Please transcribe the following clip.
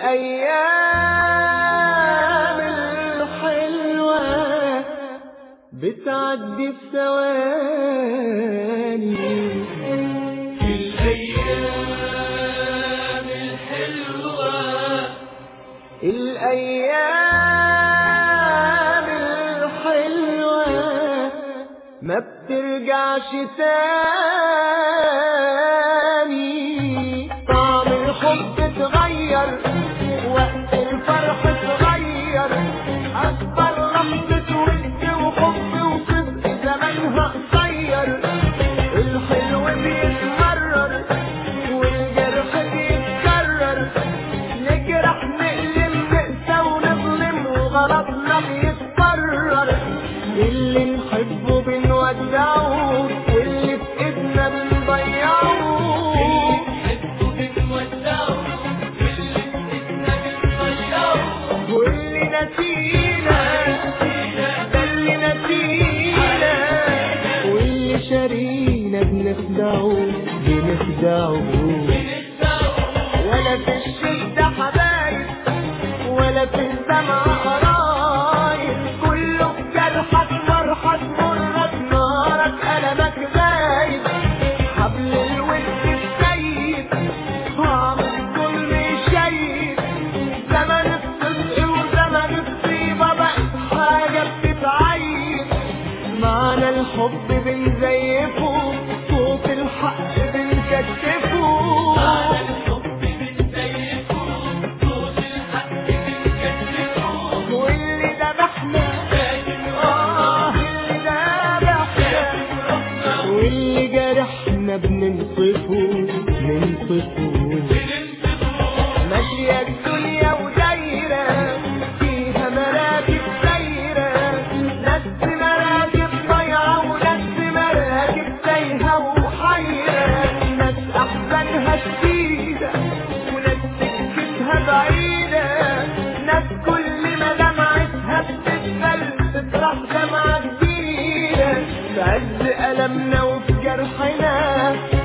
الأيام الحلوة بتعدي في ثواني الأيام الحلوة الأيام الحلوة ما بترجعش تاني طعم الحب اتغير وقت الفرح اتغير أكبر لحظة ود وحب وصدق زمانها قصير الحلو بيتمرر والجرح بيتكرر نجرح نقلم نقسى ونظلم وغلطنا بيتكرر اللي نحبه بنودعه واللي في ايدنا بنضيعه نحبه بنودعه واللي بإيدنا بنضيعه واللي نسينا ده اللي نسينا واللي شارينا بنخدعه بنخدعه ولا في الشدة حبايب ولا في الدمع قرايب كله في جرحك فرحك مرك نارك ألمك غايب حبل الود السيد طعم الظلم شيد زمن الصدق وزمن الطيبة بقت حاجة بتتعيد معنى الحب بنزيفه صوت الحق بنكتفه على الحب بنزيفه صوت الحق بنكتفه واللي ذبحنا لكن آه اللي ذبحنا واللي جرحنا بننصفه ننصفه ماشية الدنيا ودايرة فيها مراكب سايرة ناس مراكب ضايعة وناس مراكب تايهة وحيرة ناس أحزانها شديدة وناس سكتها بعيدة ناس كل ما دمعتها بتتبل تطرح دمعة جديدة في عز ألمنا وفي جرحنا